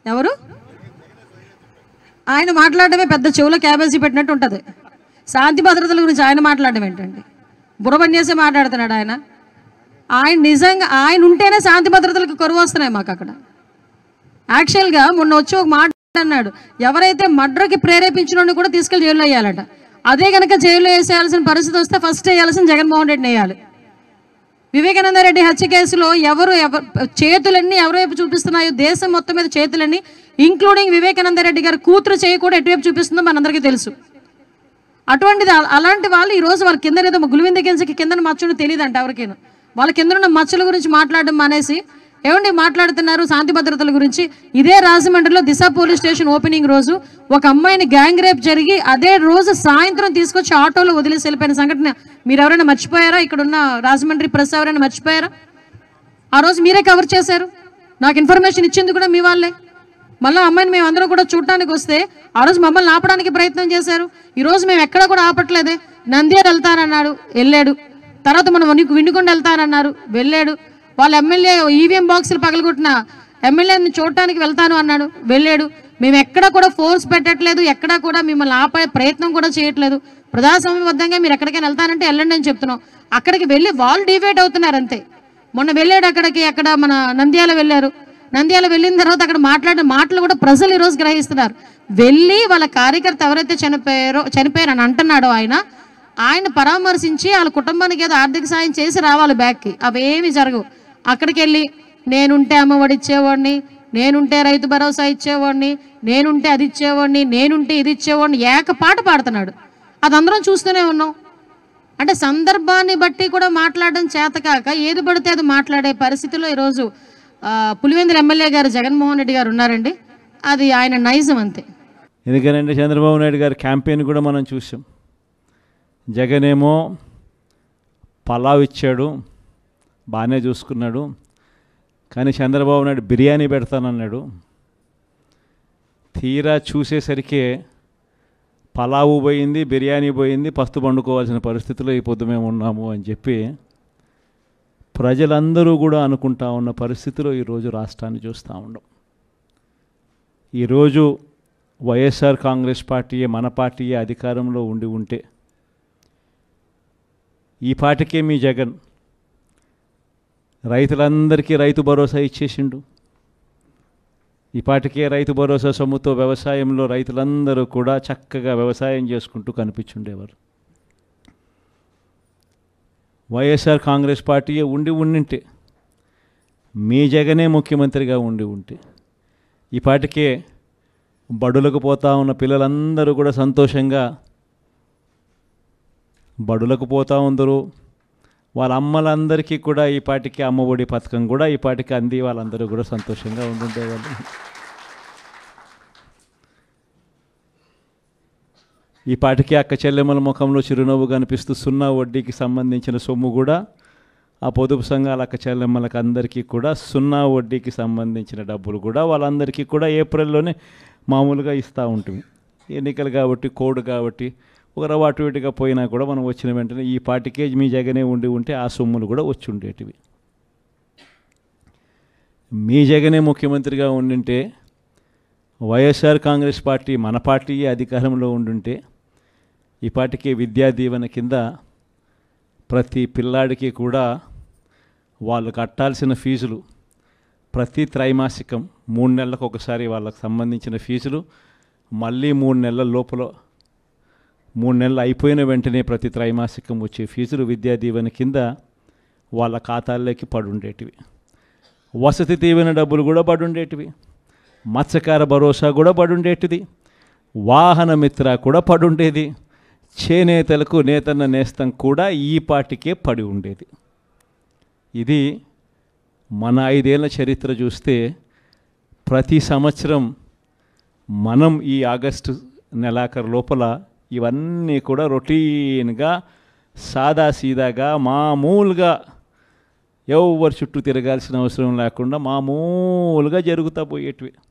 ఎవరు ఆయన మాట్లాడడమే పెద్ద చెవులో క్యాబేజీ పెట్టినట్టు ఉంటుంది శాంతి భద్రతల గురించి ఆయన మాట్లాడడం ఏంటండి బుర్రబన్యేసే మాట్లాడుతున్నాడు ఆయన ఆయన నిజంగా ఆయన ఉంటేనే శాంతి భద్రతలకు కరువు వస్తున్నాయి మాకు అక్కడ యాక్చువల్గా మొన్న వచ్చి ఒక మాట అన్నాడు ఎవరైతే మర్డర్కి ప్రేరేపించిన కూడా తీసుకెళ్లి జైల్లో వేయాలట అదే కనుక జైల్లో వేసేయాల్సిన పరిస్థితి వస్తే ఫస్ట్ వేయాల్సిన జగన్మోహన్ రెడ్డిని వేయాలి వివేకానంద రెడ్డి హత్య కేసులో ఎవరు ఎవరు చేతులన్నీ ఎవరి వైపు చూపిస్తున్నాయో దేశం మొత్తం మీద చేతులన్నీ ఇంక్లూడింగ్ వివేకానంద రెడ్డి గారి కూతురు చేయి కూడా ఎటువైపు చూపిస్తుందో మనందరికీ తెలుసు అటువంటిది అల- అలాంటి వాళ్ళు ఈ రోజు వాళ్ళ కింద ఏదో గులివింద గింజకి కింద మచ్చడు తెలియదంట ఎవరికైనా వాళ్ళ కింద ఉన్న మచ్చల గురించి మాట్లాడడం మానేసి ఏమండి మాట్లాడుతున్నారు శాంతి భద్రతల గురించి ఇదే రాజమండ్రిలో దిశ పోలీస్ స్టేషన్ ఓపెనింగ్ రోజు ఒక అమ్మాయిని గ్యాంగ్ రేప్ జరిగి అదే రోజు సాయంత్రం తీసుకొచ్చి ఆటోలో వదిలేసి వెళ్ళిపోయిన సంఘటన మీరు ఎవరైనా మర్చిపోయారా ఇక్కడ ఉన్న రాజమండ్రి ప్రెస్ ఎవరైనా మర్చిపోయారా ఆ రోజు మీరే కవర్ చేశారు నాకు ఇన్ఫర్మేషన్ ఇచ్చింది కూడా మీ వాళ్ళే మళ్ళీ అమ్మాయిని మేము అందరం కూడా చూడటానికి వస్తే ఆ రోజు మమ్మల్ని ఆపడానికి ప్రయత్నం చేశారు ఈ రోజు మేము ఎక్కడ కూడా ఆపట్లేదే నంద్యాల వెళ్తానన్నాడు వెళ్ళాడు తర్వాత మనం వణి- వినుకొండ వెళ్తానన్నారు వెళ్ళాడు వాళ్ళ ఎమ్మెల్యే ఈవీఎం బాక్సులు పగలగొట్టిన ఎమ్మెల్యేని చూడటానికి వెళ్తాను అన్నాడు వెళ్ళాడు మేము ఎక్కడ కూడా ఫోర్స్ పెట్టట్లేదు ఎక్కడ కూడా మిమ్మల్ని ఆపే ప్రయత్నం కూడా చేయట్లేదు ప్రజాస్వామ్యబద్ధంగా మీరు ఎక్కడికైనా వెళ్తానంటే వెళ్ళండి అని చెప్తున్నాం అక్కడికి వెళ్ళి వాళ్ళు డివైడ్ అవుతున్నారు అంతే మొన్న వెళ్ళాడు అక్కడికి అక్కడ మన నంద్యాల వెళ్ళారు నంద్యాల వెళ్ళిన తర్వాత అక్కడ మాట్లాడిన మాటలు కూడా ప్రజలు ఈరోజు గ్రహిస్తున్నారు వెళ్ళి వాళ్ళ కార్యకర్త ఎవరైతే చనిపోయారో చనిపోయారు అని అంటున్నాడో ఆయన ఆయన పరామర్శించి వాళ్ళ కుటుంబానికి ఏదో ఆర్థిక సాయం చేసి రావాలి బ్యాక్కి అవేమి జరగవు అక్కడికి వెళ్ళి నేనుంటే అమ్మఒడి ఇచ్చేవాడిని నేనుంటే రైతు భరోసా ఇచ్చేవాడిని నేనుంటే అది ఇచ్చేవాడిని నేనుంటే ఇది ఇచ్చేవాడిని ఏక పాట పాడుతున్నాడు అది అందరం చూస్తూనే ఉన్నాం అంటే సందర్భాన్ని బట్టి కూడా మాట్లాడడం చేతకాక ఏది పడితే అది మాట్లాడే పరిస్థితిలో ఈరోజు ఆ, పులివెందుల ఎమ్మెల్యే గారు జగన్మోహన్ రెడ్డి గారు ఉన్నారండి అది ఆయన నైజం అంతే ఎందుకనంటే చంద్రబాబు నాయుడు గారి క్యాంపెయిన్ కూడా మనం చూసాం జగన్ ఏమో పలావ్ ఇచ్చాడు బాగానే చూసుకున్నాడు కానీ చంద్రబాబు నాయుడు బిర్యానీ పెడతానన్నాడు తీరా చూసేసరికి పలావు పోయింది బిర్యానీ పోయింది పస్తు పండుకోవాల్సిన పరిస్థితిలో ఈ పొద్దు మేము ఉన్నాము అని చెప్పి ప్రజలందరూ కూడా అనుకుంటా ఉన్న పరిస్థితిలో ఈరోజు రాష్ట్రాన్ని చూస్తూ ఉన్నాం ఈరోజు వైఎస్ఆర్ కాంగ్రెస్ పార్టీయే మన పార్టీయే అధికారంలో ఉండి ఉంటే ఈ పాటికే మీ జగన్ రైతులందరికీ రైతు భరోసా ఇచ్చేసిండు ఈ పాటికే రైతు భరోసా సొమ్ముతో వ్యవసాయంలో రైతులందరూ కూడా చక్కగా వ్యవసాయం చేసుకుంటూ కనిపించుండేవారు వైఎస్ఆర్ కాంగ్రెస్ పార్టీయే ఉండి ఉండింటే మీ జగనే ముఖ్యమంత్రిగా ఉండి ఉంటే ఈ పాటికే బడులకు పోతా ఉన్న పిల్లలందరూ కూడా సంతోషంగా బడులకు పోతా ఉందరు వాళ్ళ అమ్మలందరికీ కూడా ఈ పాటికి అమ్మఒడి పథకం కూడా ఈ పాటికి అంది వాళ్ళందరూ కూడా సంతోషంగా ఉండుండేవాళ్ళు ఈ పాటికి అక్క చెల్లెమ్మల ముఖంలో చిరునవ్వు కనిపిస్తూ సున్నా వడ్డీకి సంబంధించిన సొమ్ము కూడా ఆ పొదుపు సంఘాల అక్క చెల్లెమ్మలకు అందరికీ కూడా సున్నా వడ్డీకి సంబంధించిన డబ్బులు కూడా వాళ్ళందరికీ కూడా ఏప్రిల్లోనే మామూలుగా ఇస్తూ ఉంటుంది ఎన్నికలు కాబట్టి కోడ్ కాబట్టి ఒక రవ్వ అటు ఇటుగా పోయినా కూడా మనం వచ్చిన వెంటనే ఈ పాటికే మీ జగనే ఉండి ఉంటే ఆ సొమ్ములు కూడా వచ్చి ఉండేటివి మీ జగనే ముఖ్యమంత్రిగా ఉండింటే వైఎస్ఆర్ కాంగ్రెస్ పార్టీ మన పార్టీ అధికారంలో ఉండుంటే ఈ పాటికి విద్యా దీవెన కింద ప్రతి పిల్లాడికి కూడా వాళ్ళు కట్టాల్సిన ఫీజులు ప్రతి త్రైమాసికం మూడు నెలలకు ఒకసారి వాళ్ళకి సంబంధించిన ఫీజులు మళ్ళీ మూడు నెలల లోపల మూడు నెలలు అయిపోయిన వెంటనే ప్రతి త్రైమాసికం వచ్చే ఫీజులు విద్యా దీవెన కింద వాళ్ళ ఖాతాల్లోకి పడుండేటివి వసతి దీవెన డబ్బులు కూడా పడుండేటివి మత్స్యకార భరోసా కూడా పడుండేటిది వాహన మిత్ర కూడా పడుండేది చేనేతలకు నేతన్న నేస్తం కూడా ఈ పాటికే పడి ఉండేది ఇది మన ఐదేళ్ల చరిత్ర చూస్తే ప్రతి సంవత్సరం మనం ఈ ఆగస్టు నెలాఖరు లోపల ఇవన్నీ కూడా రొటీన్గా సాదాసీదాగా మామూలుగా ఎవరి చుట్టూ తిరగాల్సిన అవసరం లేకుండా మామూలుగా జరుగుతూ పోయేటివి